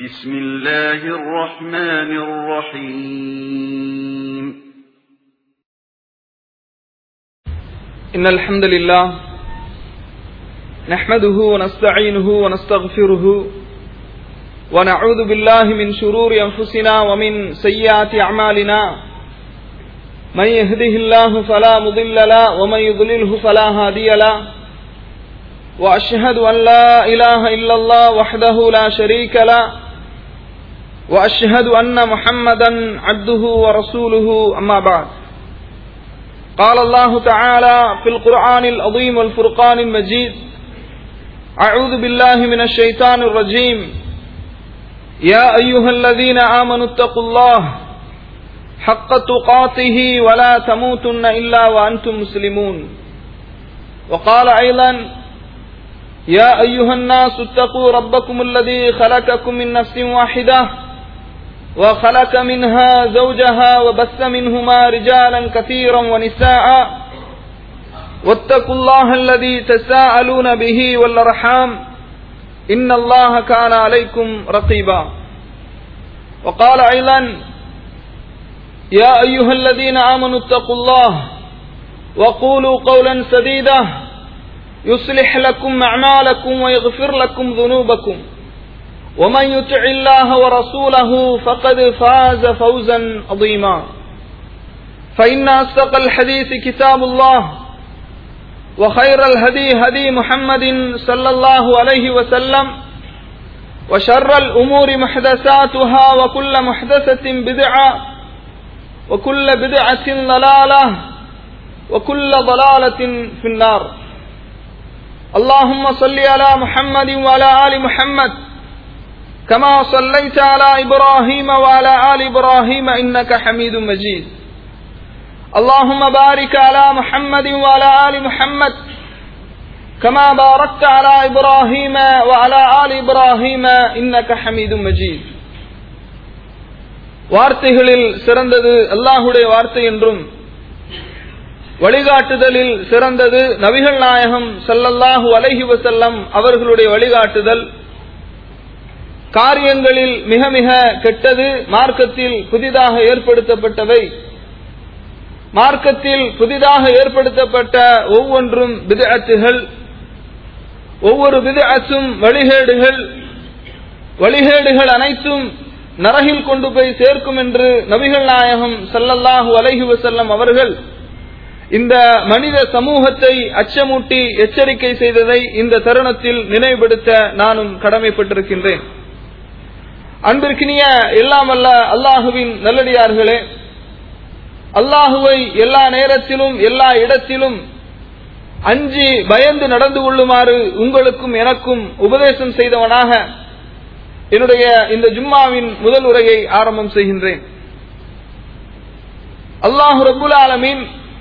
بسم الله الرحمن الرحيم إن الحمد لله نحمده ونستعينه ونستغفره ونعوذ بالله من شرور أنفسنا ومن سيئات أعمالنا من يهده الله فلا مضل له ومن يضلله فلا هادي له وأشهد أن لا إله إلا الله وحده لا شريك له وأشهد أن محمدا عبده ورسوله أما بعد قال الله تعالى في القرآن العظيم والفرقان المجيد أعوذ بالله من الشيطان الرجيم يا أيها الذين آمنوا اتقوا الله حق تقاته ولا تموتن إلا وأنتم مسلمون وقال أيضا يا أيها الناس اتقوا ربكم الذي خلقكم من نفس واحدة وخلق منها زوجها وبث منهما رجالا كثيرا ونساء واتقوا الله الذي تساءلون به والأرحام إن الله كان عليكم رقيبا وقال أيضا يا أيها الذين آمنوا اتقوا الله وقولوا قولا سديدا يصلح لكم أعمالكم ويغفر لكم ذنوبكم ومن يطع الله ورسوله فقد فاز فوزا عظيما فإن أصدق الحديث كتاب الله وخير الهدي هدي محمد صلى الله عليه وسلم وشر الأمور محدثاتها وكل محدثة بدعة وكل بدعة ضلالة وكل ضلالة في النار اللهم صل على محمد وعلى آل محمد كما صليت على إبراهيم وعلى آل إبراهيم إنك حميد مجيد اللهم بارك على محمد وعلى آل محمد كما باركت على إبراهيم وعلى آل إبراهيم إنك حميد مجيد வார்த்தைகளில் சிறந்தது அல்லாஹுடைய வார்த்தை என்றும் வழிகாட்டுதலில் சிறந்தது நபிகள் நாயகம் சல்லல்லாஹு அலஹி வசல்லம் அவர்களுடைய வழிகாட்டுதல் காரியங்களில் மிக மிக கெட்டது மார்க்கத்தில் புதிதாக ஏற்படுத்தப்பட்டவை மார்க்கத்தில் புதிதாக ஏற்படுத்தப்பட்ட ஒவ்வொன்றும் விதஅத்துகள் ஒவ்வொரு விதஅத்தும் வழிகேடுகள் வழிகேடுகள் அனைத்தும் நரகில் கொண்டு போய் சேர்க்கும் என்று நபிகள் நாயகம் சல்லல்லாஹு அலஹி வசல்லம் அவர்கள் இந்த மனித சமூகத்தை அச்சமூட்டி எச்சரிக்கை செய்ததை இந்த தருணத்தில் நினைவுபடுத்த நானும் கடமைப்பட்டிருக்கின்றேன் அன்பிற்கினிய எல்லாம் அல்ல அல்லாஹுவின் நல்லடியார்களே அல்லாஹுவை எல்லா நேரத்திலும் எல்லா இடத்திலும் அஞ்சி பயந்து நடந்து கொள்ளுமாறு உங்களுக்கும் எனக்கும் உபதேசம் செய்தவனாக என்னுடைய இந்த ஜும்மாவின் முதல் உரையை ஆரம்பம் செய்கின்றேன் அல்லாஹு ரபுல் ஆலமீன்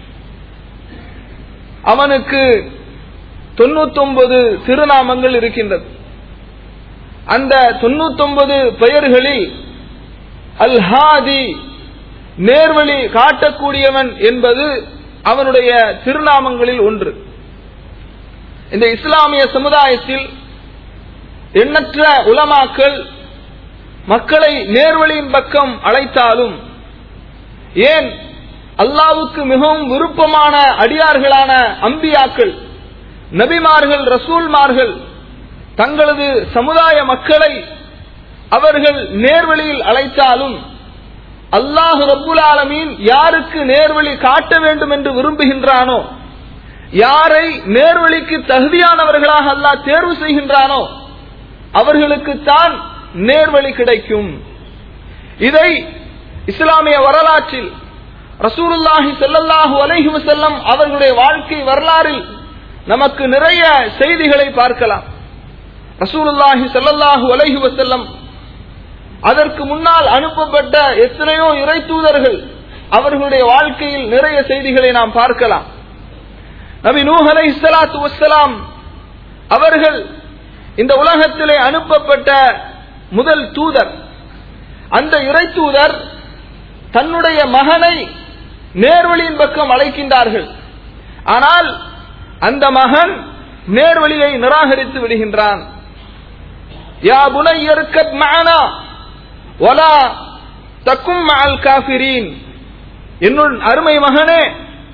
அவனுக்கு தொண்ணூத்தொன்பது திருநாமங்கள் இருக்கின்றது அந்த தொண்ணூத்தொன்பது பெயர்களில் அல் ஹாதி நேர்வழி காட்டக்கூடியவன் என்பது அவனுடைய திருநாமங்களில் ஒன்று இந்த இஸ்லாமிய சமுதாயத்தில் எண்ணற்ற உலமாக்கள் மக்களை நேர்வழியின் பக்கம் அழைத்தாலும் ஏன் அல்லாவுக்கு மிகவும் விருப்பமான அடியார்களான அம்பியாக்கள் நபிமார்கள் ரசூல்மார்கள் தங்களது சமுதாய மக்களை அவர்கள் நேர்வழியில் அழைத்தாலும் அல்லாஹு ரபுல் ஆலமீன் யாருக்கு நேர்வழி காட்ட வேண்டும் என்று விரும்புகின்றானோ யாரை நேர்வழிக்கு தகுதியானவர்களாக அல்லாஹ் தேர்வு செய்கின்றானோ அவர்களுக்குத்தான் நேர்வழி கிடைக்கும் இதை இஸ்லாமிய வரலாற்றில் ரசூலுல்லாஹி செல்லல்லாஹு அலைஹி வசல்லம் அவர்களுடைய வாழ்க்கை வரலாறில் நமக்கு நிறைய செய்திகளை பார்க்கலாம் ரசூலுல்லாஹி செல்லல்லாஹு அலைஹி வசல்லம் அதற்கு முன்னால் அனுப்பப்பட்ட எத்தனையோ இறை தூதர்கள் அவர்களுடைய வாழ்க்கையில் நிறைய செய்திகளை நாம் பார்க்கலாம் நபி நூஹ் அலை இஸ்லாத்து வசலாம் அவர்கள் இந்த உலகத்திலே அனுப்பப்பட்ட முதல் தூதர் அந்த இறை தூதர் தன்னுடைய மகனை நேர்வழியின் பக்கம் அழைக்கின்றார்கள் ஆனால் அந்த மகன் நேர்வழியை நிராகரித்து விடுகின்றான் யா புனையர்கத் மஅனா வலா தக்கும் மஅல் காஃபிரீன் என்னுள் அருமை மகனே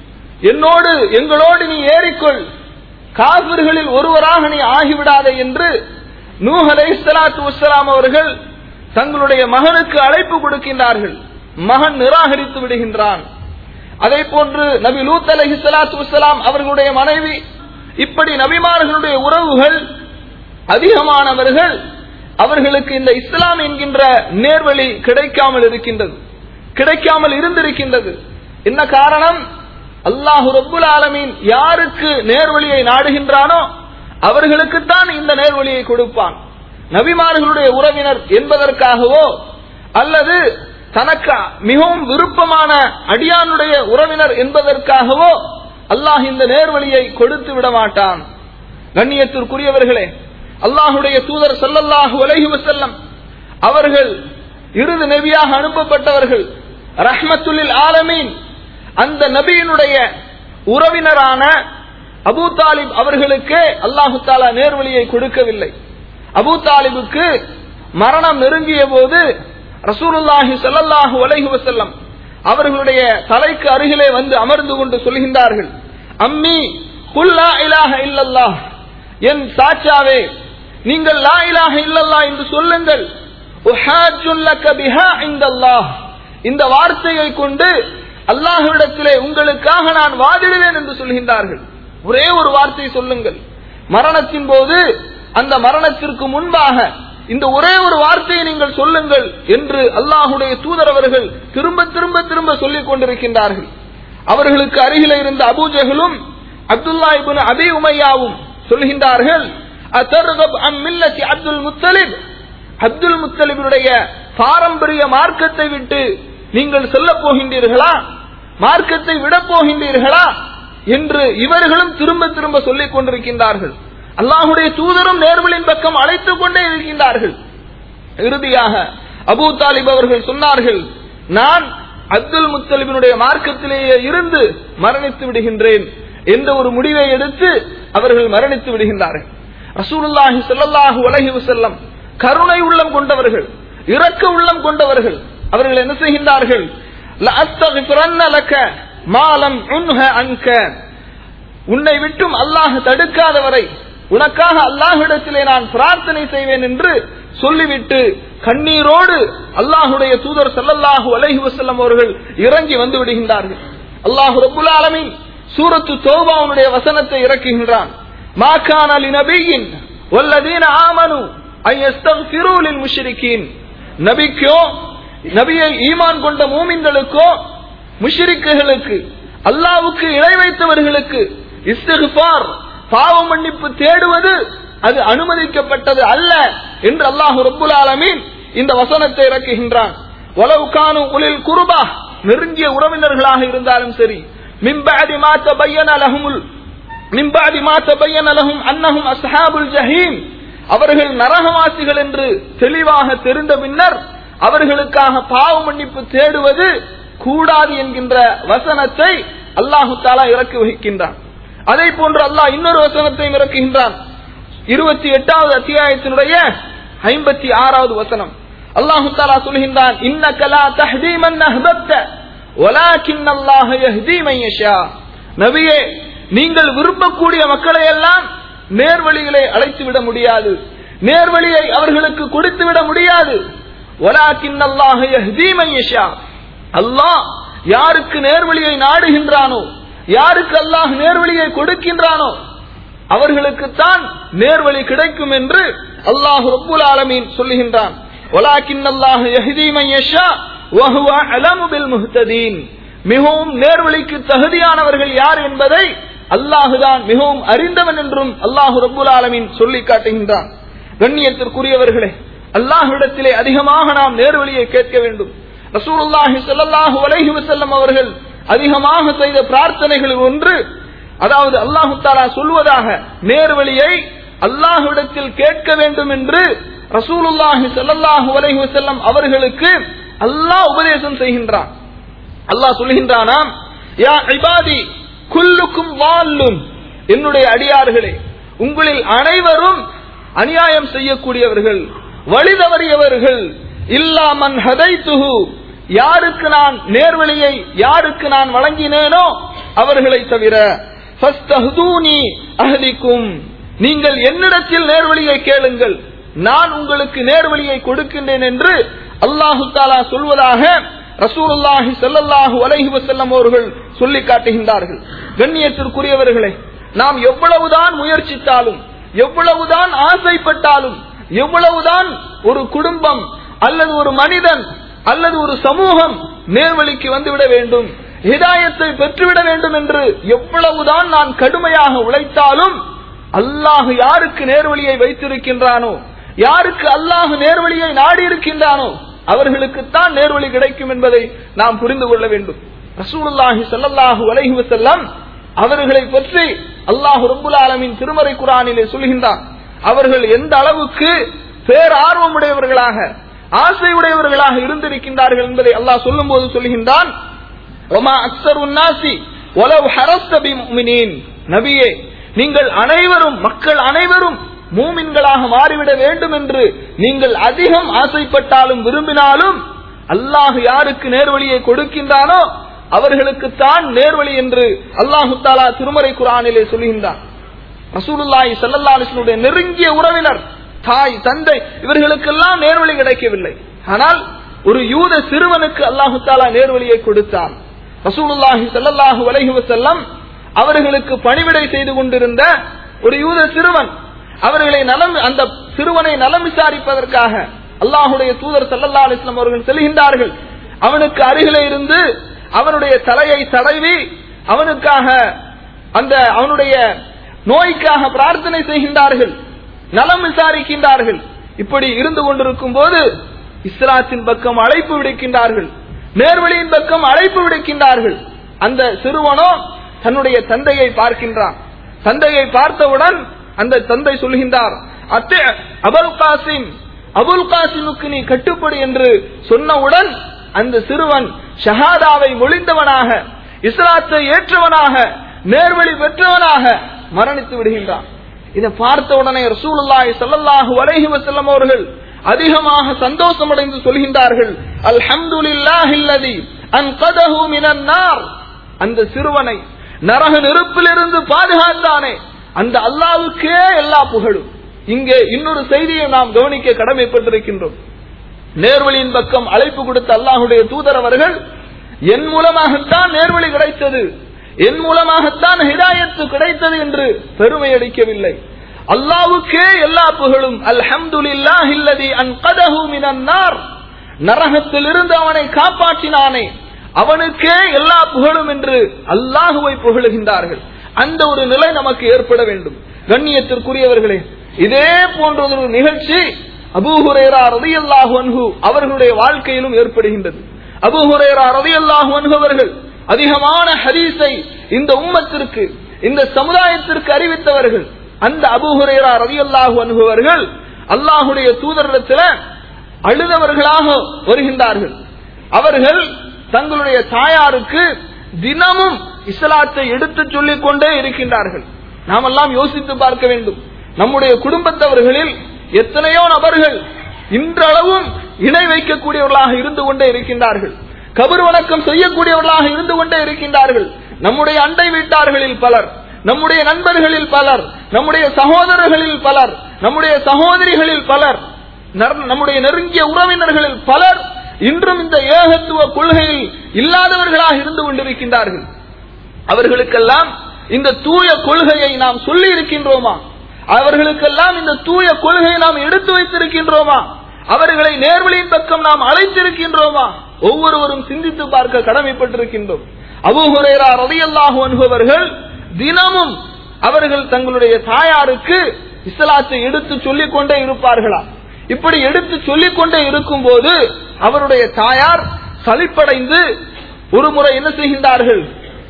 என்னோடு எங்களோடு நீ ஏறிக்கொள் காபிர்களில் ஒருவராக நீ ஆகிவிடாதே என்று நூஹ் அலைஹிஸ்ஸலாத்து வஸ்ஸலாம் அவர்கள் தங்களுடைய மகனுக்கு அழைப்பு கொடுக்கின்றார்கள் மகன் நிராகரித்து விடுகின்றான் அதே போன்று நபி லூத் அலைஹிஸ்ஸலாத்து வஸ்ஸலாம் அவர்களுடைய மனைவி இப்படி நபிமார்களுடைய உறவுகள் அதிகமானவர்கள் அவர்களுக்கு இந்த இஸ்லாம் என்கின்ற நேர்வழி கிடைக்காமல் இருக்கின்றது கிடைக்காமல் இருந்திருக்கின்றது என்ன காரணம் அல்லாஹு ரப்புல் ஆலமீன் யாருக்கு நேர்வழியை நாடுகின்றானோ அவர்களுக்குத்தான் இந்த நேர்வழியை கொடுப்பான் நபிமார்களுடைய உறவினர் என்பதற்காகவோ அல்லது தனக்கு மிகவும் விருப்பமான அடியானுடைய உறவினர் என்பதற்காகவோ அல்லாஹ் இந்த நேர்வழியை கொடுத்து விட மாட்டான் கண்ணியத்திற்குரியவர்களே அல்லாஹுடைய தூதர் ஸல்லல்லாஹு அலைஹி வஸல்லம் அவர்கள் இறுதி நபியாக அனுப்பப்பட்டவர்கள் ரஹ்மத்துல்லில் ஆலமீன் அந்த நபியினுடைய உறவினரான அபூ தாலிப் அவர்களுக்கு அல்லாஹு தாலா நேர்வழியை கொடுக்கவில்லை அபூ தாலிபுக்கு மரணம் நெருங்கிய போது ரசூலுல்லாஹி ஸல்லல்லாஹு அலைஹி வஸல்லம் அவர்களுடைய தலைக்கு அருகிலே வந்து அமர்ந்து கொண்டு சொல்கின்றார்கள் அம்மி குல் லா இலாஹ இல்லல்லாஹ் என் சாச்சாவே நீங்கள் லா இலாஹ இல்லல்லாஹ் என்று சொல்லுங்கள் உஹாஜ்ஜுல் லக பிஹா இந்தல்லாஹ் இந்த வார்த்தையை கொண்டு அல்லாஹ்விடத்திலே உங்களுக்காக நான் வாதிடுவேன் என்று சொல்கின்றார்கள் ஒரே ஒரு வார்த்தை சொல்லுங்கள் மரணத்தின் போது அந்த மரணத்திற்கு முன்பாக இந்த ஒரே ஒரு வார்த்தையை நீங்கள் சொல்லுங்கள் என்று அல்லாஹுடைய தூதர் அவர்கள் திரும்ப திரும்ப திரும்ப சொல்லிக் கொண்டிருக்கின்றார்கள் அவர்களுக்கு அருகில இருந்த அபூஜகளும் அப்துல்லா இப்னு அபி உமையாவும் சொல்கின்றார்கள் அத்தர்கப் அம் மில்லத்தி அப்துல் முத்தலிப் அப்துல் முத்தலிபுடைய பாரம்பரிய மார்க்கத்தை விட்டு நீங்கள் சொல்ல போகின்றீர்களா மார்க்கத்தை விடப் போகின்றீர்களா என்று இவர்களும் திரும்ப திரும்ப சொல்லிக் கொண்டிருக்கின்றார்கள் அல்லாஹுடைய தூதரும் நேர்வழியின் பக்கம் அழைத்துக் கொண்டே இருக்கின்றார்கள் இறுதியாக அபூ தாலிப் அவர்கள் சொன்னார்கள் நான் அப்துல் முத்தலிபினுடைய மார்க்கத்திலேயே இருந்து மரணித்து விடுகின்றேன் என்ற ஒரு முடிவை எடுத்து அவர்கள் மரணித்து விடுகின்றார்கள் ரசூலுல்லாஹி ஸல்லல்லாஹு அலைஹி வஸல்லம் கருணை உள்ளம் கொண்டவர்கள் இரக்க உள்ளம் கொண்டவர்கள் அவர்கள் என்ன செய்கின்றார்கள் லஅஸ்தக்ஃபிரன்ன லக மாலம் உன்ஹ அன்க உன்னை விட்டும் அல்லாஹ் தடுக்காதவரை உனக்காக அல்லாஹ்விடத்திலே நான் பிரார்த்தனை செய்வேன் என்று சொல்லிவிட்டு கண்ணீரோடு அல்லாஹுடைய தூதர் ஸல்லல்லாஹு அலைஹி வஸல்லம் அவர்கள் இறங்கி வந்து விடுகின்றார்கள் அல்லாஹ் ரப்புல் ஆலமீன் சூரத்து தௌபாவுடைய வசனத்தை இறக்குகின்றான் மா கான லிநபியின் வல்லதீன ஆமனு அன் யஸ்தக்ஃபிரு லில் முஷ்ரிக்கீன் நபிக்கோ நபியை ஈமான் கொண்ட மூமின்களுக்கோ முஷ்ரிக்குகளுக்கு அல்லாவுக்கு இணை வைத்தவர்களுக்கு இஸ்திஃபார் பாவ மன்னிப்பு தேடுவது அது அனுமதிக்கப்பட்டது அல்ல என்று அல்லாஹு ரப்புல் ஆலமீன் இந்த வசனத்தை இறக்குகின்றான் வலவுகானு உலில் குருபா நெருங்கிய உறவினர்களாக இருந்தாலும் சரி மிம்பாதி மாத்த பையன லஹுமுல் மிம்பாதி மாத்த பையன லஹும் அன்னஹும் அஸ்ஹாபுல் ஜஹீம் அவர்கள் நரகவாசிகள் என்று தெளிவாக தெரிந்த பின்னர் அவர்களுக்காக பாவ மன்னிப்பு தேடுவது கூடாது என்கின்ற வசனத்தை அல்லாஹு தாலா இறக்கி வைக்கின்றான் அதே போன்று அல்லாஹ் இன்னொரு வசனத்தையும் இறக்குகின்றான் இருபத்தி எட்டாவது அத்தியாயத்தினுடைய ஐம்பத்தி ஆறாவது வசனம் அல்லாஹு தாலா சொல்கின்றான் இன்னக்கலா தஹ்தீமன் அஹ்பப்த வலாக்கின் அல்லாஹ் யஹ்தி மன் யஷா நபியே நீங்கள் விரும்பக்கூடிய மக்களை எல்லாம் நேர்வழிகளை அழைத்து விட முடியாது நேர்வழியை அவர்களுக்கு கொடுத்து விட முடியாது வலாக்கின் அல்லாஹ் யஹ்தி மன் யஷா அல்லாஹ் யாருக்கு நேர்வழியை நாடுகின்றானோ யாருக்கு அல்லாஹ் நேர்வழியை கொடுக்கின்றானோ அவர்களுக்குத்தான் நேர்வழி கிடைக்கும் என்று அல்லாஹ் ரப்புல் ஆலமீன் சொல்லுகின்றான் வலாக்கின் அல்லாஹ் யஹ்தி மன் யஷா வஹுவ அலமு பில் முஹ்ததீன் மிகவும் நேர்வழிக்கு தகுதியானவர்கள் யார் என்பதை அல்லாஹுதான் மிகவும் அறிந்தவன் என்றும் அல்லாஹு ரப்புல் ஆலமீன் சொல்லி காட்டுகின்றான் கண்ணியத்திற்குரியவர்களே அல்லாஹ்விடத்திலே அதிகமாக நாம் நேர்வழியை கேட்க வேண்டும் ரசூலுல்லாஹி ஸல்லல்லாஹு அலைஹி வஸல்லம் அவர்கள் அதிகமாக செய்த பிரார்த்தனைகளில் ஒன்று அதாவது அல்லாஹு தாலா சொல்வதாக நேர்வழியை அல்லாஹ்விடத்தில் கேட்க வேண்டும் என்று ரசூலுல்லாஹி ஸல்லல்லாஹு அலைஹி வஸல்லம் அவர்களுக்கு அல்லாஹ் உபதேசம் செய்கின்றான் அல்லாஹ் சொல்கின்றானாம் யா இபாதி குல்லுக்கும் வால்லும் என்னுடைய அடியார்களே உங்களில் அனைவரும் அநியாயம் செய்யக்கூடியவர்கள் வழி தவறியவர்கள் இல்லாமன் ஹதைத்துஹு யாருக்கு நான் நேர்வழியை யாருக்கு நான் வழங்கினேனோ அவர்களை தவிர ஃபஸ்தஹ்தூனி அஹ்லிக்கும் நீங்கள் என்னிடத்தில் நேர்வழியை கேளுங்கள் நான் உங்களுக்கு நேர்வழியை கொடுக்கின்றேன் என்று அல்லாஹு தாலா சொல்வதாக ரசூலுல்லாஹி ஸல்லல்லாஹு அலைஹி வஸல்லம் அவர்கள் சொல்லி காட்டுகின்றார்கள் கண்ணியத்திற்குரியவர்களே நாம் எவ்வளவுதான் முயற்சித்தாலும் எவ்வளவுதான் ஆசைப்பட்டாலும் எவ்வளவுதான் ஒரு குடும்பம் அல்லது ஒரு மனிதன் அல்லது ஒரு சமூகம் நேர்வழிக்கு வந்துவிட வேண்டும் ஹிதாயத்தை பெற்றுவிட வேண்டும் என்று எவ்வளவுதான் நான் கடுமையாக உழைத்தாலும் அல்லாஹ் யாருக்கு நேர்வழியை வைத்திருக்கின்றானோ யாருக்கு அல்லாஹ் நேர்வழியை நாடி இருக்கின்றானோ அவர்களுக்குத்தான் நேர்வழி கிடைக்கும் என்பதை நாம் புரிந்து கொள்ள வேண்டும் ரசூலுல்லாஹி ஸல்லல்லாஹு அலைஹி வஸல்லம் அவர்களை பற்றி அல்லாஹ் ரப்புல் ஆலமீன் திருமறை குர்ஆனிலே சொல்கின்றான் அவர்கள் எந்த அளவுக்கு பேரார்வமுடையவர்களாக ஆசை உடையவர்களாக இருந்திருக்கின்றார்கள் என்பதை அல்லாஹ் சொல்லும் போது சொல்கின்றான் ஒமா அக்சரு நாசி ஒலவ் ஹரஸ்த பிமுமினீன் நபியே நீங்கள் அனைவரும் மக்கள் அனைவரும் மூமின்களாக மாறிவிட வேண்டும் என்று நீங்கள் அதிகம் ஆசைப்பட்டாலும் விரும்பினாலும் அல்லாஹ் யாருக்கு நேர்வழியை கொடுக்கின்றானோ அவர்களுக்குத்தான் நேர்வழி என்று அல்லாஹு தாலா திருமறை குரானிலே சொல்கின்றான் ரசூலுல்லாஹி ஸல்லல்லாஹு அலைஹி வஸல்லம் நெருங்கிய உறவினர் தாய் தந்தை இவர்களுக்கெல்லாம் நேர்வழி கிடைக்கவில்லை ஆனால் ஒரு யூத சிறுவனுக்கு அல்லாஹு தாலா நேர்வழியை கொடுத்தான் ரசூலுல்லாஹி ஸல்லல்லாஹு அலைஹி வஸல்லம் அவர்களுக்கு பணிவிடை செய்து கொண்டிருந்த ஒரு யூத சிறுவன் அவர்களை நலம் அந்த சிறுவனை நலம் விசாரிப்பதற்காக அல்லாஹுடைய தூதர் சல்லல்லா அலிஸ்லாம் அவர்கள் செல்கின்றார்கள் அவனுக்கு அருகிலே இருந்து அவனுடைய தலையை தடவி அவனுக்காக அந்த அவனுடைய நோய்க்காக பிரார்த்தனை செய்கின்றார்கள் நலம் விசாரிக்கின்றார்கள் இப்படி இருந்து கொண்டிருக்கும் போது இஸ்லாத்தின் பக்கம் அழைப்பு விடுக்கின்றார்கள் நேர்வழியின் பக்கம் அழைப்பு விடுக்கின்றார்கள் அந்த சிறுவனோ தன்னுடைய தந்தையை பார்க்கின்றான் தந்தையை பார்த்தவுடன் அந்த தந்தை சொல்கின்றார் அத்தே அபுல் காசிம் அபுல் காசிமுக்கு நீ கட்டுப்படு என்று சொன்னவுடன் அந்த சிறுவன் ஷஹாதாவை மொழிந்தவனாக இஸ்லாத்தை ஏற்றவனாக நேர்வழி பெற்றவனாக மரணித்து விடுகின்றான் இதை பார்த்த உடனே ரசூலுல்லாஹி ஸல்லல்லாஹு அலைஹி வஸல்லம் அவர்கள் அதிகமாக சந்தோஷமடைந்து சொல்கின்றார்கள் அல்ஹம்துலில்லாஹில்லதி அன்கதஹு மினன் நார் அந்த சிறுவனை நரக நெருப்பிலிருந்து பாதுகாத்தானே அந்த அல்லாவுக்கே எல்லா புகழும் இங்கே இன்னொரு செய்தியை நாம் கவனிக்க கடமைப்பட்டிருக்கின்றோம் நேர்வழியின் பக்கம் அழைப்பு கொடுத்த அல்லாஹுடைய தூதர் அவர்கள் என் மூலமாகத்தான் நேர்வழி கிடைத்தது என் மூலமாகத்தான் ஹிதாயத்து கிடைத்தது என்று பெருமை அடிக்கவில்லை அல்லாவுக்கே எல்லா புகழும் அல்ஹம்துலில்லாஹில்லதி அன்கதஹு மினன் நார் நரகத்திலிருந்து அவனை காப்பாற்றினானே அவனுக்கே எல்லா புகழும் என்று அல்லாஹுவை புகழுகின்றார்கள் அந்த ஒரு நிலை நமக்கு ஏற்பட வேண்டும் கண்ணியத்திற்குரியவர்களே இதே போன்ற ஒரு நிகழ்ச்சி அபூஹுரேரா ரதியல்லாஹு அன்ஹு அவர்களுடைய வாழ்க்கையிலும் ஏற்படுகின்றது அபூஹுரேரா ரதியல்லாஹு அன்ஹு அவர்கள் அதிகமான ஹதீஸை இந்த உம்மத்திற்கு இந்த சமுதாயத்திற்கு அறிவித்தவர்கள் அந்த அபூஹுரேரா ரதியல்லாஹு அன்ஹு அவர்கள் அல்லாஹுடைய தூதரிடத்தில் அழுதவர்களாக வருகின்றார்கள் அவர்கள் தங்களுடைய தாயாருக்கு தினமும் இஸ்லாத்தை எடுத்து சொல்லிக் கொண்டே இருக்கின்றார்கள் நாமெல்லாம் யோசித்து பார்க்க வேண்டும் நம்முடைய குடும்பத்தவர்களில் எத்தனையோ நபர்கள் இன்றளவும் இணை வைக்கக்கூடியவர்களாக இருந்து கொண்டே இருக்கின்றார்கள் கபர் வணக்கம் செய்யக்கூடியவர்களாக இருந்து கொண்டே இருக்கின்றார்கள் நம்முடைய அண்டை வீட்டார்களில் பலர் நம்முடைய நண்பர்களில் பலர் நம்முடைய சகோதரர்களில் பலர் நம்முடைய சகோதரிகளில் பலர் நம்முடைய நெருங்கிய உறவினர்களில் பலர் இன்றும் இந்த ஏகத்துவ கொள்கையில் இல்லாதவர்களாக இருந்து கொண்டிருக்கின்றார்கள் அவர்களுக்கெல்லாம் இந்த தூய கொள்கையை நாம் சொல்லி இருக்கின்றோமா அவர்களுக்கெல்லாம் இந்த தூய கொள்கையை நாம் எடுத்து வைத்திருக்கின்றோமா அவர்களை நேர்வழியின் பக்கம் நாம் அழைத்திருக்கின்றோமா ஒவ்வொருவரும் சிந்தித்து பார்க்க கடமைப்பட்டிருக்கின்றோம் அபுஹுரேரா ரதியல்லாஹு அனுபவர்கள் தினமும் அவர்கள் தங்களுடைய தாயாருக்கு இஸ்லாத்தை எடுத்து சொல்லிக் கொண்டே இருப்பார்களா இப்படி எடுத்து சொல்லிக் கொண்டே இருக்கும் போது அவருடைய தாயார் சலிப்படைந்து ஒரு முறை என்ன செய்கின்றார்கள்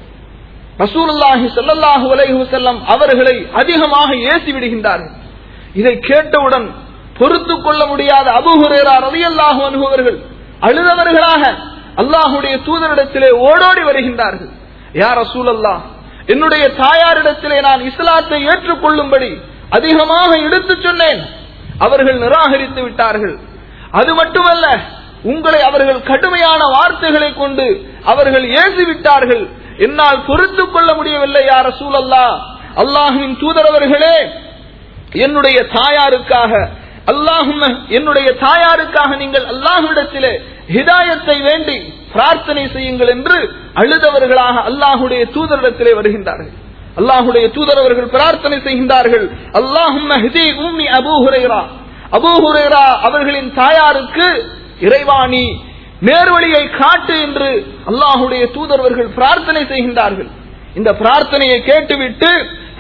ரசூலுல்லாஹி ஸல்லல்லாஹு அலைஹி வஸல்லம் அவர்களை அதிகமாக ஏசி விடுகின்றார்கள் இதை கேட்டவுடன் பொறுத்து கொள்ள முடியாத அபூ ஹுரைரா ரலியல்லாஹு அன்ஹு அவர்கள் அழுதவர்களாக அல்லாஹ்வுடைய தூதரிடத்திலே ஓடோடி வருகின்றார்கள் யா ரசூலல்லாஹ் என்னுடைய தாயாரிடத்திலே நான் இஸ்லாத்தை ஏற்றுக்கொள்ளும்படி அதிகமாக எடுத்துச் சொன்னேன் அவர்கள் நிராகரித்து விட்டார்கள் அது மட்டுமல்ல உங்களை அவர்கள் கடுமையான வார்த்தைகளை கொண்டு அவர்கள் ஏசி விட்டார்கள் என்னால் பொறுத்துக் கொள்ள முடியவில்லை யார் சூழல்லா அல்லாஹுவின் தூதரவர்களே என்னுடைய தாயாருக்காக அல்லாஹும் என்னுடைய தாயாருக்காக நீங்கள் அல்லாஹுவிடத்திலே ஹிதாயத்தை வேண்டி பிரார்த்தனை செய்யுங்கள் என்று அழுதவர்களாக அல்லாஹுடைய தூதரிடத்திலே வருகின்றார்கள் அல்லாஹுடைய தூதரவர்கள் பிரார்த்தனை செய்கின்றார்கள் அல்லாஹும் உம்மி அபூ ஹுரைரா அபூ ஹுரைரா அவர்களின் தாயாருக்கு இறைவாணி நேர்வழியை காட்டு என்று அல்லாஹுடைய தூதரவர்கள் பிரார்த்தனை செய்கின்றார்கள் இந்த பிரார்த்தனையை கேட்டுவிட்டு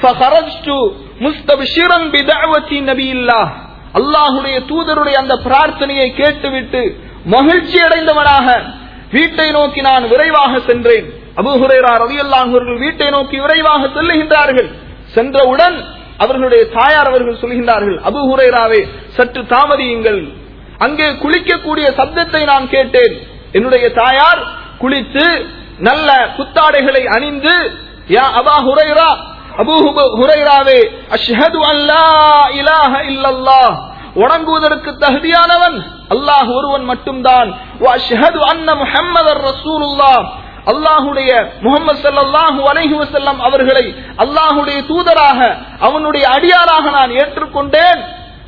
فخرجت مستبشرا بدعوة نبي الله அல்லாஹுடைய தூதருடைய அந்த பிரார்த்தனையை கேட்டுவிட்டு மகிழ்ச்சி அடைந்தவனாக வீட்டை நோக்கி நான் விரைவாக சென்றேன் அபுஹுரேரா ரவியல்லாஹ் அவர்கள் வீட்டை நோக்கி விரைவாக செல்லுகின்றார்கள் சென்றவுடன் அவர்களுடைய தாயார் அவர்கள் சொல்கின்றார்கள் அபுஹுரேராவே சற்று தாமதியுங்கள் அங்கே குளிக்கக்கூடிய சப்தத்தை நான் கேட்டேன் என்னுடைய தாயார் குளித்து நல்ல புத்தாடைகளை அணிந்து யா அபா ஹுரைரா அபூ ஹுரைராவே அஷ்ஹது அல்லா இலாஹ இல்லல்லாஹ் வணங்குவதற்கு தகுதியானவன் அல்லாஹ் ஒருவன் மட்டும்தான் அஷ்ஹது அன்ன முஹம்மதர் ரசூலுல்லாஹ் அல்லாஹுடைய முகமது சல்லாஹூ அலைஹி வசல்லம் அவர்களை அல்லாஹுடைய தூதராக அவனுடைய அடியாராக நான் ஏற்றுக்கொண்டேன்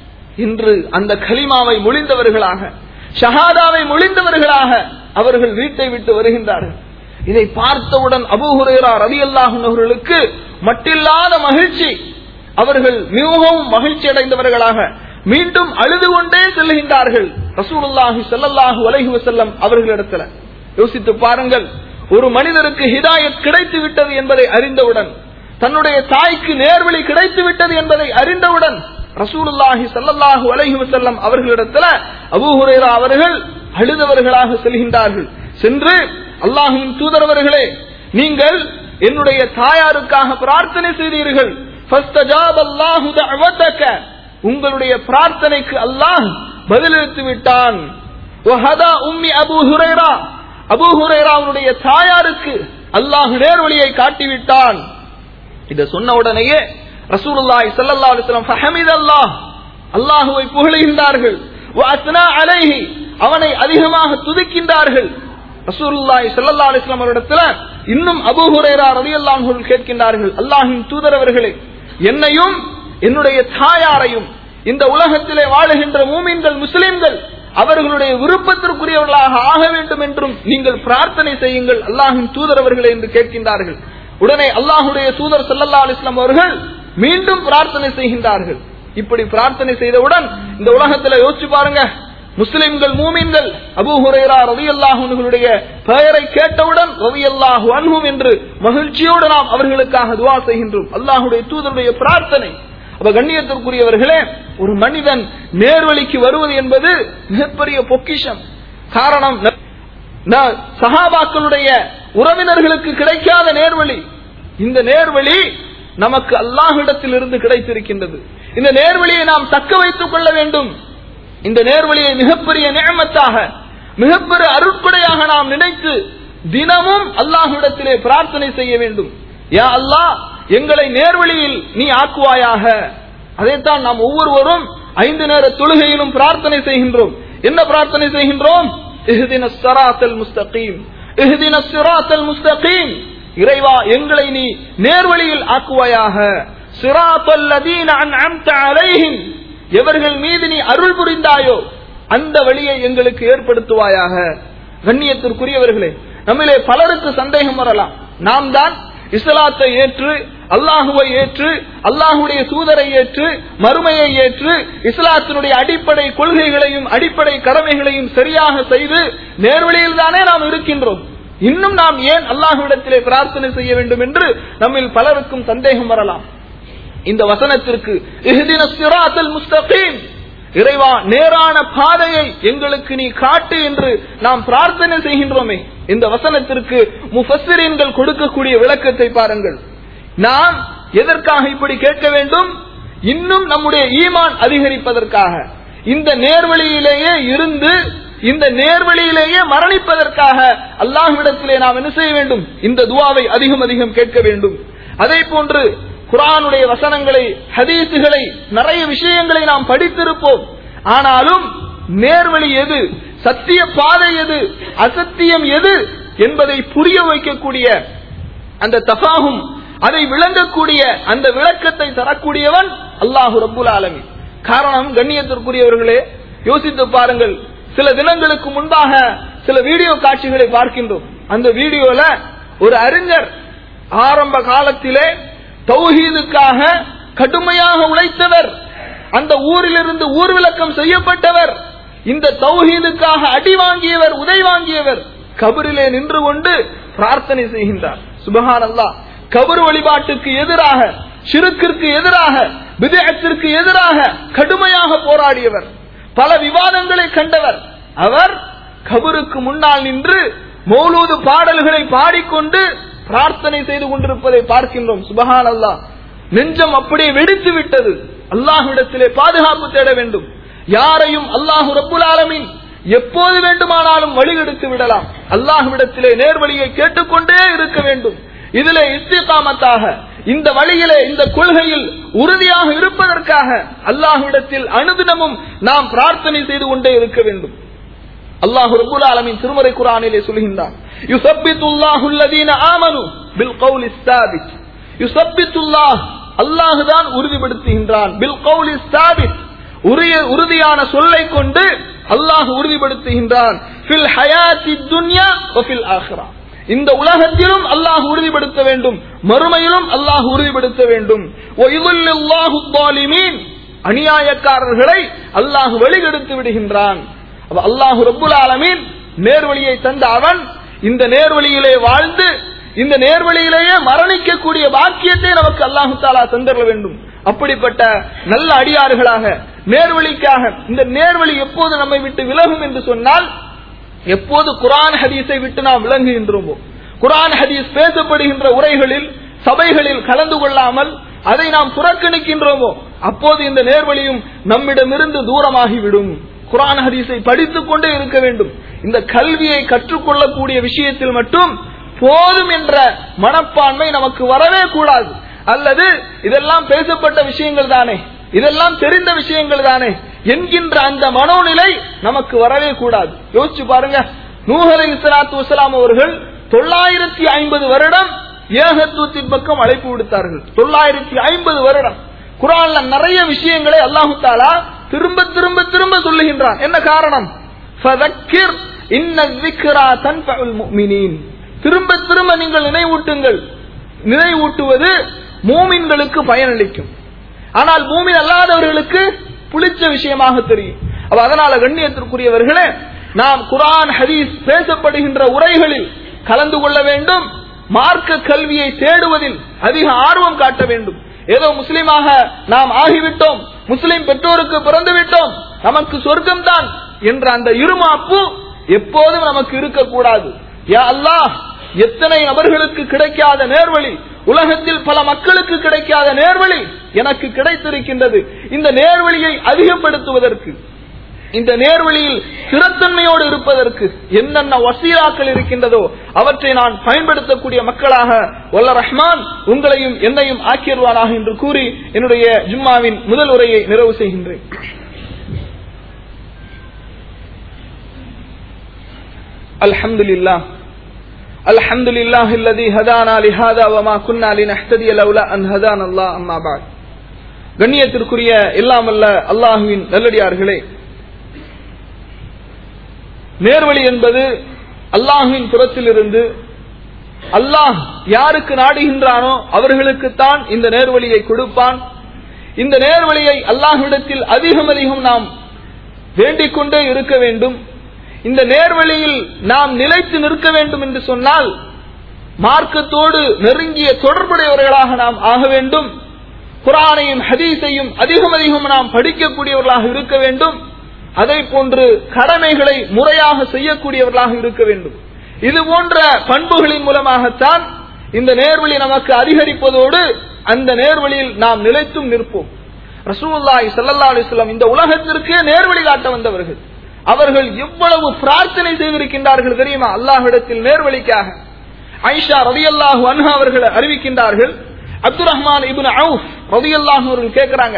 இன்று அந்த கலிமாவை மொழிந்தவர்களாக ஷஹாதாவை மொழிந்தவர்களாக அவர்கள் வீட்டை விட்டு வருகின்றார்கள் இதை பார்த்தவுடன் அபுஹுரேரா ரவி அவர்களுக்கு மட்டில்லாத மகிழ்ச்சி அவர்கள் மிகவும் மகிழ்ச்சி அடைந்தவர்களாக மீண்டும் அழுது கொண்டே செல்கின்றார்கள் ரசூலுல்லாஹி ஸல்லல்லாஹு அலைஹி வஸல்லம் அவர்களிடத்துல யோசித்து பாருங்கள் ஒரு மனிதருக்கு ஹிதாயத் கிடைத்து விட்டது என்பதை அறிந்தவுடன் தன்னுடைய தாய்க்கு நேர்வழி கிடைத்து விட்டது என்பதை அறிந்தவுடன் ரசூலுல்லாஹி ஸல்லல்லாஹு அலைஹி வஸல்லம் அவர்களிடத்துல அபூ ஹுரைரா அவர்கள் அழுதவர்களாக செல்கின்றார்கள் சென்று அல்லாஹுவின் தூதரவர்களே நீங்கள் என்னுடைய தாயாருக்காக பிரார்த்தனை செய்தீர்கள் ஃபஸ்தஜாபல்லாஹு தஅவதக உங்களுடைய பிரார்த்தனைக்கு அல்லாஹ் பதிலளித்து விட்டான் வஹதா உம்மி அபூ ஹுரைரா அபூ ஹுரைராவுடைய தாயாருக்கு அல்லாஹ் நேர்வழியை காட்டிவிட்டான் இத சொன்ன உடனேயே ரசூலுல்லாஹி ஸல்லல்லாஹு அலைஹி வஸல்லம் ஃபஹமிதல்லாஹ் அல்லாஹ்வை புகழுகின்றார்கள் வ அஸ்னா அலைஹி அவனை அதிகமாக துதிக்கின்றார்கள் ரசூலுல்லாஹி ஸல்லல்லாஹு அலைஹி வஸல்லம் அவரிடத்துல இன்னும் அபூ ஹுரைரா ரலியல்லாஹு அன்ஹு கேட்கின்றார்கள் அல்லாஹ்வின் தூதரவர்களே என்னையும் என்னுடைய தாயாரையும் இந்த உலகத்திலே வாழுகின்ற மூமின்கள் முஸ்லிம்கள் அவர்களுடைய விருப்பத்திற்குரியவர்களாக ஆக வேண்டும் என்றும் நீங்கள் பிரார்த்தனை செய்யுங்கள் அல்லாஹின் தூதரவர்களே என்று கேட்கின்றார்கள் உடனே அல்லாஹுடைய தூதர் சல்லல்லா அலிஸ்லாம் அவர்கள் மீண்டும் பிரார்த்தனை செய்கின்றார்கள் இப்படி பிரார்த்தனை செய்தவுடன் இந்த உலகத்துல யோசிச்சு பாருங்க முஸ்லிம்கள் மூமின்கள் அபு ஹுரேரா ரவி அல்லாஹுடைய பெயரை கேட்டவுடன் ரவி அல்லாஹு அன்ஹும் என்று மகிழ்ச்சியோடு நாம் அவர்களுக்காக துவா செய்கின்றோம் அல்லாஹுடைய தூதருடைய பிரார்த்தனை அப்ப கண்ணியத்திற்குரியவர்களே ஒரு மனிதன் நேர்வழிக்கு வருவது என்பது மிகப்பெரிய பொக்கிஷம் காரணம் சஹாபாக்களுடைய உறவினர்களுக்கு கிடைக்காத நேர்வழி இந்த நேர்வழி நமக்கு அல்லாஹிடத்தில் இருந்து கிடைத்திருக்கின்றது இந்த நேர்வழியை நாம் தக்க வைத்துக் கொள்ள வேண்டும் இந்த நேர்வழியை மிகப்பெரிய நியமத்தாக மிகப்பெரிய அருட்படையாக நாம் நினைத்து தினமும் அல்லாஹிடத்திலே பிரார்த்தனை செய்ய வேண்டும் யா அல்லாஹ் எங்களை நேர்வழியில் நீ ஆக்குவாயாக அதைத்தான் நாம் ஒவ்வொருவரும் ஐந்து நேர தொழுகையிலும் பிரார்த்தனை செய்கின்றோம் என்ன பிரார்த்தனை செய்கின்றோம் இறைவா எங்களை நீ நேர்வழியில் ஆக்குவாயாக எவர்கள் மீது நீ அருள் புரிந்தாயோ அந்த வழியை எங்களுக்கு ஏற்படுத்துவாயாக கண்ணியத்திற்குரியவர்களே நம்மிலே பலருக்கு சந்தேகம் வரலாம் நாம் தான் இஸ்லாத்தை ஏற்று அல்லாஹுவை ஏற்று அல்லாஹுடைய தூதரை ஏற்று மறுமையை ஏற்று இஸ்லாத்தினுடைய அடிப்படை கொள்கைகளையும் அடிப்படை கடமைகளையும் சரியாக செய்து நேர்வழியில் தானே நாம் இருக்கின்றோம் இன்னும் நாம் ஏன் அல்லாஹுவிடத்திலே பிரார்த்தனை செய்ய வேண்டும் என்று நம்மில் பலருக்கும் சந்தேகம் வரலாம் இந்த வசனத்திற்கு முஸ்தகீம் இறைவா நேரான பாதையை எங்களுக்கு நீ காட்டு என்று நாம் பிரார்த்தனை செய்கின்றோமே இந்த வசனத்திற்கு முஃபஸ்ஸிரீன்கள் கொடுக்கக்கூடிய விளக்கத்தை பாருங்கள் நாம் எதற்காக இப்படி கேட்க வேண்டும் இன்னும் நம்முடைய ஈமான் அதிகரிப்பதற்காக இந்த நேர்வழியிலேயே இருந்து இந்த நேர்வழியிலேயே மரணிப்பதற்காக அல்லாஹ்விடத்திலே நாம் என்ன செய்ய வேண்டும் இந்த துவாவை அதிகம் அதிகம் கேட்க வேண்டும் அதே போன்று குரானுடைய வசனங்களை ஹதீசுகளை நிறைய விஷயங்களை நாம் படித்திருப்போம் ஆனாலும் நேர்வழி எது சத்திய பாதை எது அசத்தியம் எது என்பதை புரிய வைக்கக்கூடிய அந்த தஃபாகும் அதை விளங்கக்கூடிய அந்த விளக்கத்தை தரக்கூடியவன் அல்லாஹு ரப்புல் ஆலமி காரணம் கண்ணியத்திற்குரியவர்களே யோசித்து பாருங்கள் சில தினங்களுக்கு முன்பாக சில வீடியோ காட்சிகளை பார்க்கின்றோம் அந்த வீடியோல ஒரு அறிஞர் ஆரம்ப காலத்திலே தௌஹீதுக்காக கடுமையாக உழைத்தவர் அந்த ஊரிலிருந்து ஊர் விளக்கம் செய்யப்பட்டவர் இந்த தௌஹீதுக்காக அடி வாங்கியவர் உதை வாங்கியவர் கபரிலே நின்று கொண்டு பிரார்த்தனை செய்கின்றார் சுபஹான் அல்லாஹ் கபர் வழிபாட்டுக்கு எதிராக சிறுக்கிற்கு எதிராக விதயத்திற்கு எதிராக கடுமையாக போராடியவர் பல விவாதங்களை கண்டவர் அவர் கபருக்கு முன்னால் நின்று மௌலூது பாடல்களை பாடிக்கொண்டு பிரார்த்தனை செய்து கொண்டிருப்பதை பார்க்கின்றோம் சுபஹான் அல்லாஹ் நெஞ்சம் அப்படியே வெடித்து விட்டது அல்லாஹ்விடத்திலே பாதுகாப்பு தேட வேண்டும் யாரையும் அல்லாஹு ரப்புல் ஆலமீன் எப்போது வேண்டுமானாலும் வழிகெடுத்து விடலாம் அல்லாஹ்விடத்திலே நேர்வழியை கேட்டுக்கொண்டே இருக்க வேண்டும் இதிலே இஸ்திகாமத்தாக இந்த வழியிலே இந்த கொள்கையில் உறுதியாக இருப்பதற்காக அல்லாஹ்விடத்தில் அனுதினமும் நாம் பிரார்த்தனை செய்து கொண்டே இருக்க வேண்டும் அல்லாஹு ரப்புல் ஆலமீன் திருமறை குர்ஆனிலே சொல்கின்றான் யுஸப்பித்துல்லாஹு அல்லதீன ஆமனு பில் கௌலி ஸாபித் யுஸப்பித்துல்லாஹ் அல்லாஹ் தான் உறுதிப்படுத்துகின்றான் பில் கௌலி ஸாபித் உரிய உறுதியான சொல்லை கொண்டு அல்லாஹ் உறுதிப்படுத்துகின்றான் ஃபில் ஹயாத்தி துன்யா வ ஃபில் ஆখিরা இந்த உலகத்திலும் அல்லாஹ் உறுதிப்படுத்த வேண்டும் மறுமையிலும் அல்லாஹ் உறுதிப்படுத்த வேண்டும் வ யுதில்லுல்லாஹு ظالمين அநியாயக்காரர்களை அல்லாஹ் வழிகெடுத்து விடுகின்றான் அப்ப அல்லாஹு ரப்புல் ஆலமீன் நேர்வழியை தந்த அவன் இந்த நேர்வழியிலே வாழ்ந்து இந்த நேர்வழியிலேயே மரணிக்கக்கூடிய பாக்கியத்தை நமக்கு அல்லாஹு தாலா தந்தர வேண்டும் அப்படிப்பட்ட நல்ல அடியார்களாக நேர்வழிக்காக இந்த நேர்வழி எப்போது நம்மை விட்டு விலகும் என்று சொன்னால் எப்போது குரான் ஹதீஸை விட்டு நாம் விளங்குகின்றோமோ குரான் ஹதீஸ் பேசப்படுகின்ற உரைகளில் சபைகளில் கலந்து கொள்ளாமல் அதை நாம் புறக்கணிக்கின்றோமோ அப்போது இந்த நேர்வழியும் நம்மிடமிருந்து தூரமாகிவிடும் குரான் ஹதீஸை படித்துக் கொண்டே இருக்க வேண்டும் இந்த கல்வியை கற்றுக்கொள்ளக்கூடிய விஷயத்தில் மட்டும் போதும் என்ற மனப்பான்மை நமக்கு வரவே கூடாது அல்லது இதெல்லாம் பேசப்பட்ட விஷயங்கள் தானே இதெல்லாம் தெரிந்த விஷயங்கள் தானே என்கின்ற அந்த மனோநிலை நமக்கு வரவே கூடாது யோசிச்சு பாருங்க நூஹலை இஸ்லாத்து வசலாம் அவர்கள் தொள்ளாயிரத்தி ஐம்பது வருடம் ஏகத்துவத்தின் பக்கம் அழைப்பு விடுத்தார்கள் தொள்ளாயிரத்தி ஐம்பது வருடம் குரான்ல நிறைய விஷயங்களை அல்லாஹு தாலா திரும்ப திரும்ப திரும்ப சொல்லுகின்றான் என்ன காரணம் ஃபதக்கிர் இன்ன ذِكْرَى تَنْفَعُ الْمُؤْمِنِينَ திரும்ப திரும்ப நீங்கள் நினைவூட்டுங்கள் நினைவூட்டுவது மூமின்களுக்கு பயனளிக்கும் ஆனால் மூமின் அல்லாதவர்களுக்கு புளிச்ச விஷயமாக தெரியும் அப்ப அதனால கண்ணியத்திற்குரியவர்களே நாம் குரான் ஹதீஸ் பேசப்படுகின்ற உரைகளில் கலந்து கொள்ள வேண்டும் மார்க்க கல்வியை தேடுவதில் அதிக ஆர்வம் காட்ட வேண்டும் ஏதோ முஸ்லிமாக நாம் ஆகிவிட்டோம் முஸ்லிம் பெற்றோருக்கு பிறந்து விட்டோம் நமக்கு சொர்க்கம் தான் என்ற அந்த இருமாப்பு எப்போதும் நமக்கு இருக்கக்கூடாது யா அல்லாஹ் எத்தனை நபர்களுக்கு கிடைக்காத நேர்வழி உலகத்தில் பல மக்களுக்கு கிடைக்காத நேர்வழி எனக்கு கிடைத்திருக்கின்றது இந்த நேர்வழியை அதிகப்படுத்துவதற்கு இந்த நேர்வழியில் சிறத்தன்மையோடு இருப்பதற்கு என்னென்ன வசீலாக்கள் இருக்கின்றதோ அவற்றை நான் பயன்படுத்தக்கூடிய மக்களாக வல்ல ரஹ்மான் உங்களையும் என்னையும் ஆக்கிடுவானாக என்று கூறி என்னுடைய ஜும்மாவின் முதல் உரையை நிறைவு செய்கின்றேன் الحمد لله الحمد لله الذي هدانا لهذا وما كنا لنهتدي لولا ان هدانا الله اما بعد கண்ணியத்திற்குரிய எல்லாமல்ல அல்லாஹுவின் நல்லடியார்களே நேர்வழி என்பது அல்லாஹுவின் புறத்திலிருந்து அல்லாஹ் யாருக்கு நாடுகின்றானோ அவர்களுக்குத்தான் இந்த நேர்வழியை கொடுப்பான் இந்த நேர்வழியை அல்லாஹ்விடத்தில் அதிகம் அதிகம் நாம் வேண்டிக் கொண்டே இருக்க வேண்டும் இந்த நேர்வழியில் நாம் நிலைத்து நிற்க வேண்டும் என்று சொன்னால் மார்க்கத்தோடு நெருங்கிய தொடர்புடையவர்களாக நாம் ஆக வேண்டும் குரானையும் ஹதீஸையும் அதிகம் அதிகம் நாம் படிக்கக்கூடியவர்களாக இருக்க வேண்டும் அதை போன்று கடமைகளை முறையாக செய்யக்கூடியவர்களாக இருக்க வேண்டும் இது போன்ற பண்புகளின் மூலமாகத்தான் இந்த நேர்வழி நமக்கு அதிகரிப்பதோடு அந்த நேர்வழியில் நாம் நிலைத்தும் நிற்போம் ரசூல்லாய் சல்லா அலிஸ்லாம் இந்த உலகத்திற்கே நேர்வழி காட்ட வந்தவர்கள் அவர்கள் எவ்வளவு பிரார்த்தனை செய்திருக்கின்றார்கள் தெரியுமா அல்லாஹ்விடத்தில் நேர்வழிக்காக ஐஷா ரதி அல்லாஹு அன்ஹா அவர்கள் அறிவிக்கின்றார்கள் அப்துல் ரஹ்மான் இப்னு அவுஃப் ரலியல்லாஹு அவர்கள் கேட்கிறாங்க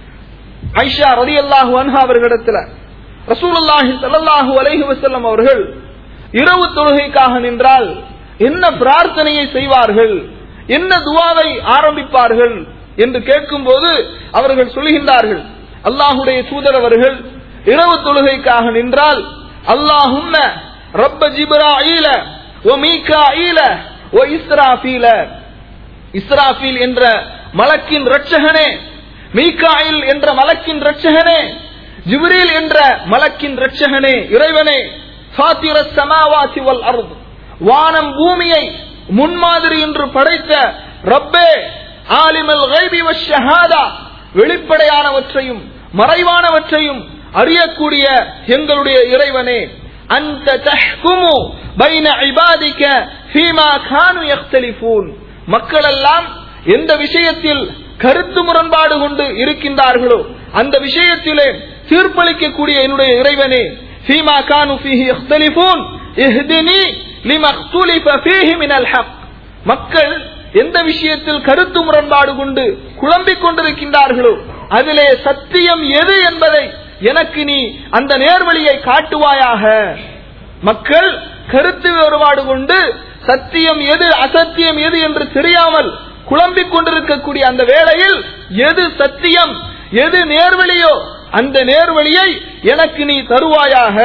ஐஷா ரலியல்லாஹு அன்ஹா அவர்களிடத்துல ரசூலுல்லாஹி ஸல்லல்லாஹு அலைஹி வஸல்லம் அவர்கள் இரவு தொழுகைக்காக நின்றால் என்ன பிரார்த்தனையை செய்வார்கள் என்ன துவாவை ஆரம்பிப்பார்கள் என்று கேட்கும்போது அவர்கள் சொல்கின்றார்கள் அல்லாஹுடைய தூதர் அவர்கள் இரவு தொழுகைக்காக நின்றால் அல்லாஹும்ம ரப்ப ஜிப்ராஈல ஒ மீகாஈல ஒ இஸ்ராஃபீல இஸ்ராஃபீல் என்ற மலக்கின் ரட்சகனே மீகாயில் என்ற மலக்கின் ரட்சகனே ஜிப்ரீல் என்ற மலக்கின் ரட்சகனே இறைவனே ஃபாத்திர சமாவாசி வல் அர்த் வானம் பூமியை முன்மாதிரி என்று படைத்த ரப்பே ஆலிமல் கைபி ஷஹாதா வெளிப்படையானவற்றையும் மறைவானவற்றையும் அறியக்கூடிய எங்களுடைய இறைவனே அந்த தஹ்குமு பைன இபாதிக ஃபீமா கானு யக்தலிஃபூன் மக்கள் எல்லாம் எந்த விஷயத்தில் கருத்து முரண்பாடு கொண்டு இருக்கின்றார்களோ அந்த விஷயத்திலே தீர்ப்பளிக்கக்கூடிய என்னுடைய இறைவனே ஃபீமா கானு ஃபீஹி யக்தலிஃபூன் இஹ்தினி லிமா இக்துலிஃப ஃபீஹி மினல் ஹக் மக்கள் எந்த விஷயத்தில் கருத்து முரண்பாடு கொண்டு குழம்பிக் கொண்டிருக்கின்றார்களோ அதிலே சத்தியம் எது என்பதை எனக்கு நீ அந்த நேர்வழியை காட்டுவாயாக மக்கள் கருத்து வேறுபாடு கொண்டு சத்தியம் எது அசத்தியம் எது என்று தெரியாமல் குழம்பிக் கொண்டிருக்கக்கூடிய அந்த வேளையில் எது சத்தியம் எது நேர்வழியோ அந்த நேர்வழியை எனக்கு நீ தருவாயாக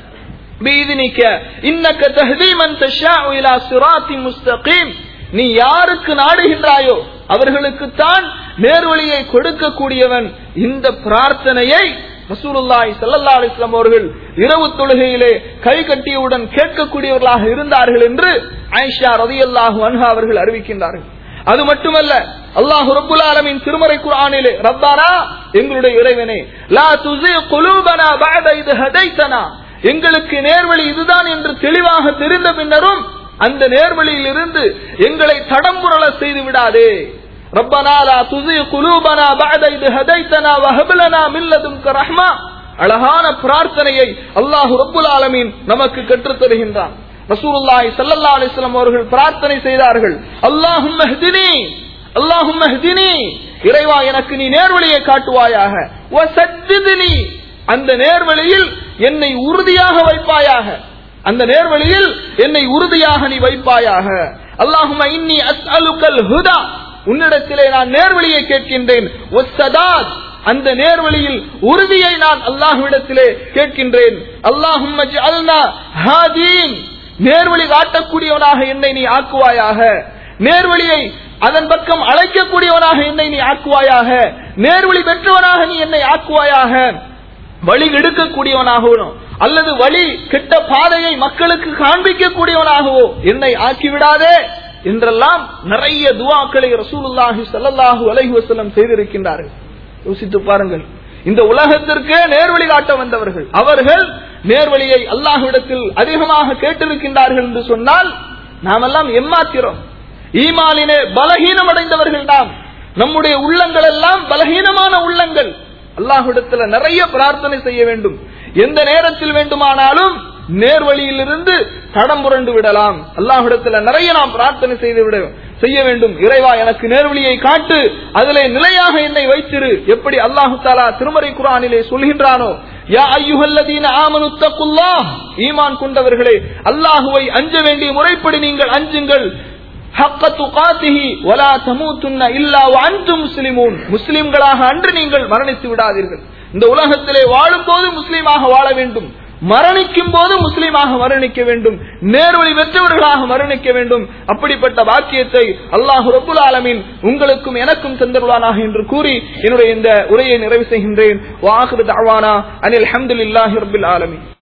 بإذنك إنك تهدي من تشاء إلى صراط مستقيم நீ யாருக்கு நாடுகின்றாயோ அவர்களுக்குத்தான் நேர்வழியை கொடுக்கக்கூடியவன் இந்த பிரார்த்தனையை ரசூலுல்லாஹி ஸல்லல்லாஹு அலைஹி வஸல்லம் அவர்கள் இரவு தொழுகையிலே கை கட்டியவுடன் கேட்கக்கூடியவர்களாக இருந்தார்கள் என்று ஆயிஷா ரலியல்லாஹு அன்ஹா அவர்கள் அறிவிக்கின்றார்கள் அது மட்டுமல்ல அல்லாஹ் ரப்புல் ஆலமீன் திருமறை குர்ஆனிலே ரப்பானா எங்களுடைய இறைவனே லா துஸி குலூபனா பஅத இத் ஹதைதனா எங்களுக்கு நேர்வழி இதுதான் என்று தெளிவாக தெரிந்த பின்னரும் அந்த நேர்வழியில் இருந்து எங்களை தடம்புரள செய்து விடாதே ربنا لا تزغ قلوبنا بعد إذ هديتنا وهب لنا من لدنك رحمة அழகான பிரார்த்தனையை அல்லாஹ் ரப்புல் ஆலமீன் நமக்கு கற்றுத் தருகின்றான் ரசூலுல்லாஹி ஸல்லல்லாஹு அலைஹி வஸல்லம் அவர்கள் பிரார்த்தனை செய்தார்கள் அல்லாஹும்ம ஹ்தினி அல்லாஹும்ம ஹ்தினி இறைவா எனக்கு நீ நேர்வழியை காட்டுவாயாக வசத்திதினி அந்த நேர்வழியில் என்னை உறுதியாக வைப்பாயாக அந்த நேர்வழியில் என்னை உறுதியாக நீ வைப்பாயாக அல்லாஹும இன்னி அஸ்அலுக்கல் ஹுதா உன்னிடத்திலே நான் நேர்வழியை கேட்கின்றேன் ஒஸ்ஸதாத் அந்த நேர்வழியில் உறுதியை நான் அல்லாஹ்விடத்திலே கேட்கின்றேன் அல்லாஹும் ஹாதீன் நேர்வழி காட்டக்கூடியவனாக என்னை நீ ஆக்குவாயாக நேர்வழியை அதன் பக்கம் அழைக்கக்கூடியவனாக என்னை நீ ஆக்குவாயாக நேர்வழி பெற்றவனாக நீ என்னை ஆக்குவாயாக வழி எடுக்கக்கூடியவனாகவோ அல்லது வழி கெட்ட பாதையை மக்களுக்கு காண்பிக்கக்கூடியவனாகவோ என்னை ஆக்கிவிடாதே என்றெல்லாம் நிறைய துவாக்களை ரசூலுல்லாஹி ஸல்லல்லாஹு அலைஹி வஸல்லம் செய்திருக்கின்றார்கள் யோசித்து பாருங்கள் இந்த உலகத்திற்கே நேர்வழி காட்ட வந்தவர்கள் அவர்கள் நேர்வழியை அல்லாஹ்விடத்தில் அதிகமாக கேட்டிருக்கின்றார்கள் என்று சொன்னால் நாமெல்லாம் எம்மாத்திரம் ஈமானிலே பலகீனம் அடைந்தவர்கள் நாம் நம்முடைய உள்ளங்கள் எல்லாம் பலகீனமான உள்ளங்கள் அல்லாஹ்விடத்தில் நிறைய பிரார்த்தனை செய்ய வேண்டும் எந்த நேரத்தில் வேண்டுமானாலும் நேர்வழியிலிருந்து தடம் புரண்டு விடலாம் அல்லாஹ்விடத்துல நிறைய நாம் பிரார்த்தனை செய்து விட செய்ய வேண்டும் இறைவா எனக்கு நேர்வழியை காட்டு அதிலே நிலையாக என்னை வைத்திரு எப்படி அல்லாஹு தாலா திருமறை குரானிலே சொல்கின்றானோ யா ஐயுஹல்லதீன ஆமனு தக்குல்லாஹ் ஈமான் கொண்டவர்களே அல்லாஹுவை அஞ்ச வேண்டிய முறைப்படி நீங்கள் அஞ்சுங்கள் ஹக்க துகாத்திஹி வலா தமூத்துன்ன இல்லா வஅன்தும் முஸ்லிமூன் முஸ்லிம்களாக அன்று நீங்கள் மரணித்து விடாதீர்கள் இந்த உலகத்திலே வாழும் போது முஸ்லீமாக வாழ வேண்டும் மரணிக்கும் போது முஸ்லீமாக மரணிக்க வேண்டும் நேர்வழி பெற்றவர்களாக மரணிக்க வேண்டும் அப்படிப்பட்ட வாக்கியத்தை அல்லாஹு ரபுல் ஆலமின் உங்களுக்கும் எனக்கும் தந்தருவானாக என்று கூறி என்னுடைய இந்த உரையை நிறைவு செய்கின்றேன் வாஹிரு தாவானா அனில் அஹமதுல்லாஹி ரபுல் ஆலமின்